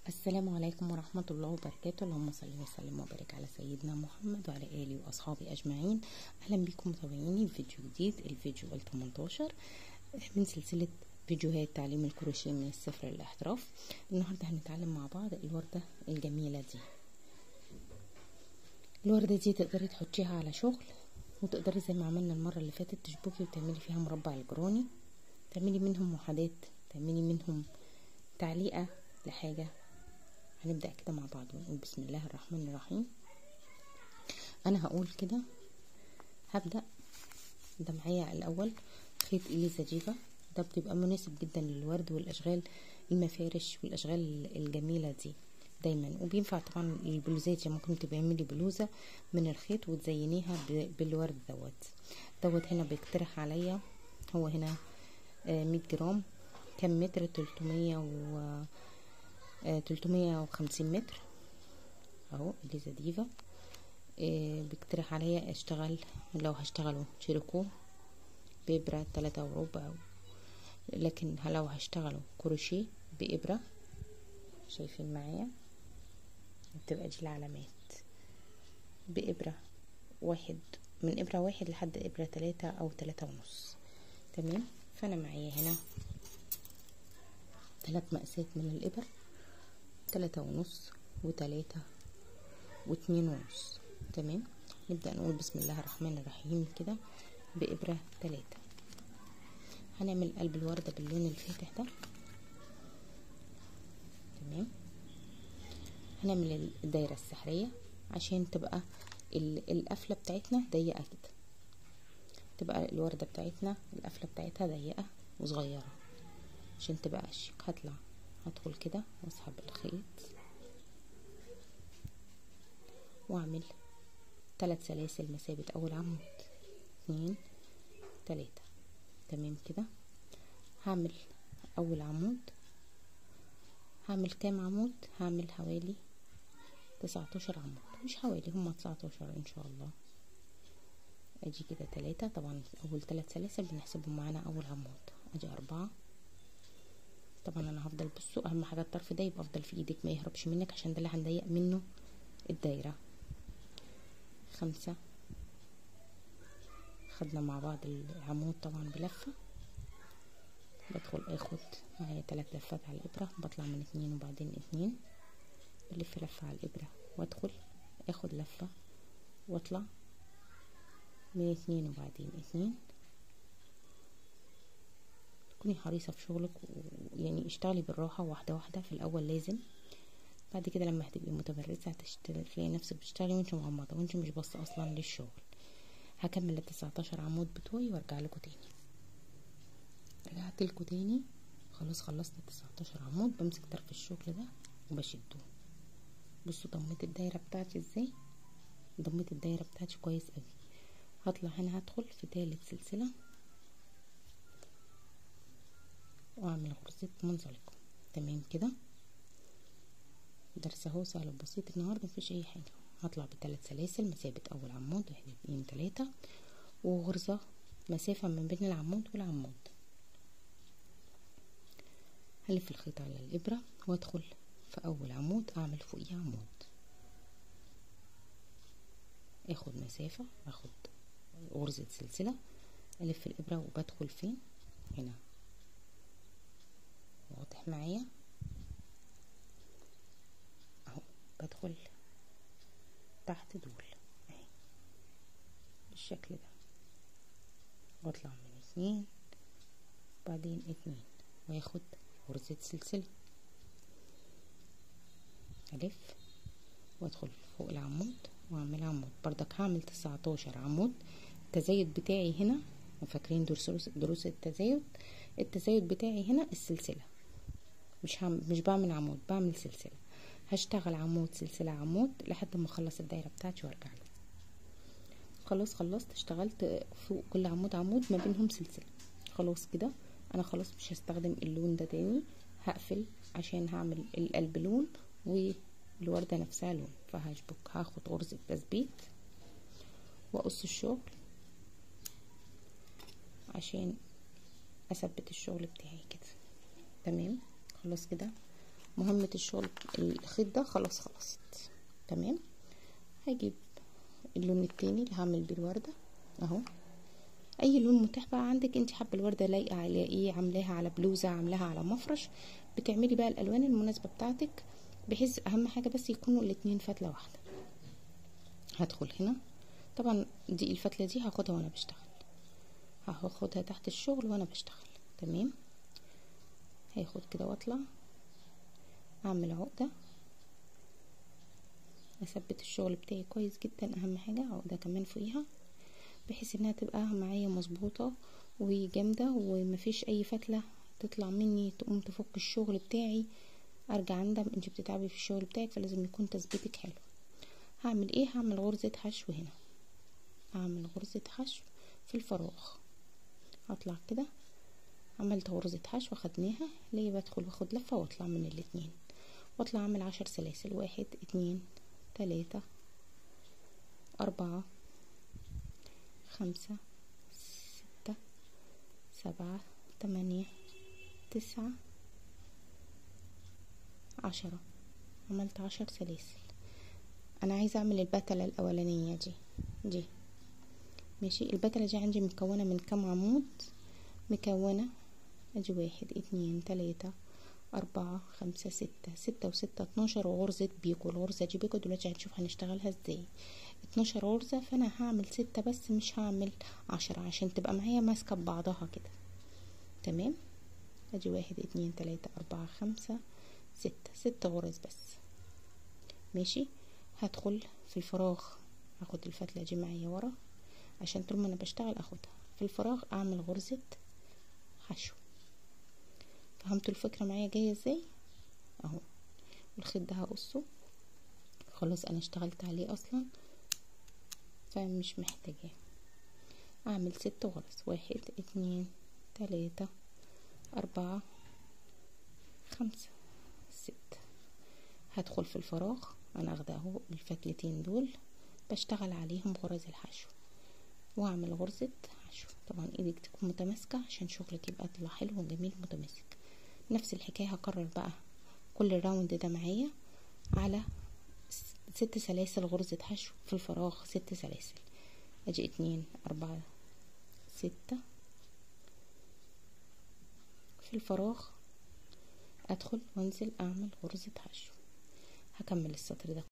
السلام عليكم ورحمة الله وبركاته اللهم صل وسلم وبارك على سيدنا محمد وعلى آله وأصحابه أجمعين أهلا بكم متابعيني في فيديو جديد الفيديو ال 18 من سلسلة فيديوهات تعليم الكروشيه من الصفر للاحتراف النهاردة هنتعلم مع بعض الوردة الجميلة دي الوردة دي تقدري تحطيها على شغل وتقدري زي ما عملنا المرة اللي فاتت تشبكي وتعملي فيها مربع الجراني تعملي منهم وحدات تعملي منهم تعليقة لحاجة هنبدأ كده مع بعض ونقول بسم الله الرحمن الرحيم أنا هقول كده هبدأ ده معايا الأول خيط إليزا جيفا ده بتبقى مناسب جدا للورد والأشغال المفارش والأشغال الجميلة دي دايما وبينفع طبعا البلوزات يعني ممكن تعملي بلوزة من الخيط وتزينيها بالورد دوت دوت هنا بيقترح عليا هو هنا مية جرام كم متر تلتمية و تلتمية وخمسين متر اهو اليزا ديفا آه بيقترح عليا اشتغل لو هشتغله شيركو بإبرة تلاتة وربع لكن لو هشتغله كروشيه بإبرة شايفين معايا بتبقى دي العلامات بإبرة واحد من إبرة واحد لحد إبرة تلاتة أو تلاتة ونص تمام فأنا معايا هنا ثلاث مقاسات من الإبر تلاتة ونص وتلاتة واتنين ونص تمام نبدأ نقول بسم الله الرحمن الرحيم كده بإبرة تلاتة هنعمل قلب الوردة باللون الفاتح ده تمام هنعمل الدايرة السحرية عشان تبقى القفلة بتاعتنا ضيقة كده تبقى الوردة بتاعتنا القفلة بتاعتها ضيقة وصغيرة عشان تبقى شيك هطلع هدخل كده واسحب الخيط واعمل ثلاث سلاسل مسافة اول عمود اتنين تلاتة تمام كده هعمل اول عمود هعمل كام عمود هعمل حوالي تسعتاشر عمود مش حوالي هما تسعتاشر ان شاء الله اجي كده تلاتة طبعا اول ثلاث سلاسل بنحسبهم معانا اول عمود اجي اربعة طبعا انا هفضل بصوا اهم حاجه الطرف ده يبقى افضل في ايدك ما يهربش منك عشان ده اللي هنضيق منه الدايره خمسة خدنا مع بعض العمود طبعا بلفه بدخل اخد معايا ثلاث لفات على الابره بطلع من اتنين وبعدين اتنين بلف لفه على الابره وادخل اخد لفه واطلع من اتنين وبعدين اتنين تكوني حريصة في شغلك ويعني اشتغلي بالراحة واحدة واحدة في الأول لازم بعد كده لما هتبقي متمرسة هتلاقي نفسك بتشتغلي وانت مغمضة وانت مش باصة أصلا للشغل هكمل التسعتاشر عمود بتوعي وارجع لكم تاني رجعت لكم تاني خلاص خلصت التسعتاشر عمود بمسك طرف الشغل ده وبشده بصوا ضميت الدايرة بتاعتي ازاي ضميت الدايرة بتاعتي كويس اوي هطلع هنا هدخل في تالت سلسلة واعمل غرزة منزلقة تمام كده درس اهو سهل وبسيط النهارده مفيش اي حاجه هطلع بثلاث سلاسل مسافه اول عمود واحد اتنين تلاته وغرزه مسافه ما بين العمود والعمود هلف الخيط على الابره وادخل في اول عمود اعمل فوقيه عمود اخد مسافه اخد غرزه سلسله الف الابره وبدخل فين هنا واضح معايا اهو بدخل تحت دول اهي بالشكل ده واطلع من اتنين بعدين اتنين واخد غرزة سلسلة الف وادخل فوق العمود واعمل عمود بردك هعمل تسعتاشر عمود التزايد بتاعي هنا فاكرين دروس دروس التزايد التزايد بتاعي هنا السلسله مش هم مش بعمل عمود بعمل سلسله هشتغل عمود سلسله عمود لحد ما اخلص الدايره بتاعتي وارجع له خلاص خلصت اشتغلت فوق كل عمود عمود ما بينهم سلسله خلاص كده انا خلاص مش هستخدم اللون ده تاني هقفل عشان هعمل القلب لون والورده نفسها لون فهشبك هاخد غرزه تثبيت واقص الشغل عشان اثبت الشغل بتاعي كده تمام خلاص كده مهمة الشغل الخيط ده خلاص خلصت تمام هجيب اللون التاني اللي هعمل بيه الوردة اهو اي لون متاح بقى عندك انت حابه الورده لايقه على ايه عاملاها على بلوزه عاملاها على مفرش بتعملي بقى الالوان المناسبه بتاعتك بحيث اهم حاجه بس يكونوا الاتنين فتله واحده هدخل هنا طبعا دي الفتله دي هاخدها وانا بشتغل هاخدها تحت الشغل وانا بشتغل تمام هاخد كده واطلع اعمل عقده اثبت الشغل بتاعي كويس جدا اهم حاجه عقده كمان فوقيها بحيث انها تبقى معايا مظبوطه وجامده ومفيش اي فتله تطلع مني تقوم تفك الشغل بتاعي ارجع اندم انت بتتعبي في الشغل بتاعك فلازم يكون تثبيتك حلو هعمل ايه هعمل غرزه حشو هنا هعمل غرزه حشو في الفراغ هطلع كده عملت غرزه حشو خدناها ليه بدخل واخد لفه واطلع من الاتنين واطلع اعمل عشر سلاسل واحد اتنين تلاته اربعه خمسة ستة سبعة تمانية تسعة عشرة عملت عشر سلاسل انا عايزة اعمل البتلة الاولانية دي دي ماشي البتلة دي عندي مكونة من كام عمود مكونة ادي واحد اتنين تلاتة أربعة خمسة ستة ستة وستة اتناشر وغرزة بيكو الغرزة دي بيكو دلوقتي هنشوف هنشتغلها ازاي اتناشر غرزة فانا هعمل ستة بس مش هعمل عشرة عشان تبقى معايا ماسكة ببعضها كده تمام ادي واحد اتنين تلاتة اربعة خمسة ستة ست غرز بس ماشي هدخل في الفراغ هاخد الفتلة دي معايا ورا عشان طول ما انا بشتغل اخدها في الفراغ اعمل غرزة حشو فهمتوا الفكرة معايا جاية ازاي اهو الخيط ده هقصه خلاص انا اشتغلت عليه اصلا فمش محتاجاه اعمل ست غرز واحد اتنين تلاتة اربعة خمسة ستة هدخل في الفراغ انا اخده اهو الفتلتين دول بشتغل عليهم غرز الحشو واعمل غرزة حشو طبعا ايدك تكون متماسكة عشان شغلك يبقى يطلع حلو وجميل متماسك نفس الحكاية هكرر بقى كل الراوند ده معايا على ست سلاسل غرزة حشو في الفراغ ست سلاسل اجي اتنين اربعة ستة في الفراغ ادخل وانزل اعمل غرزة حشو هكمل السطر ده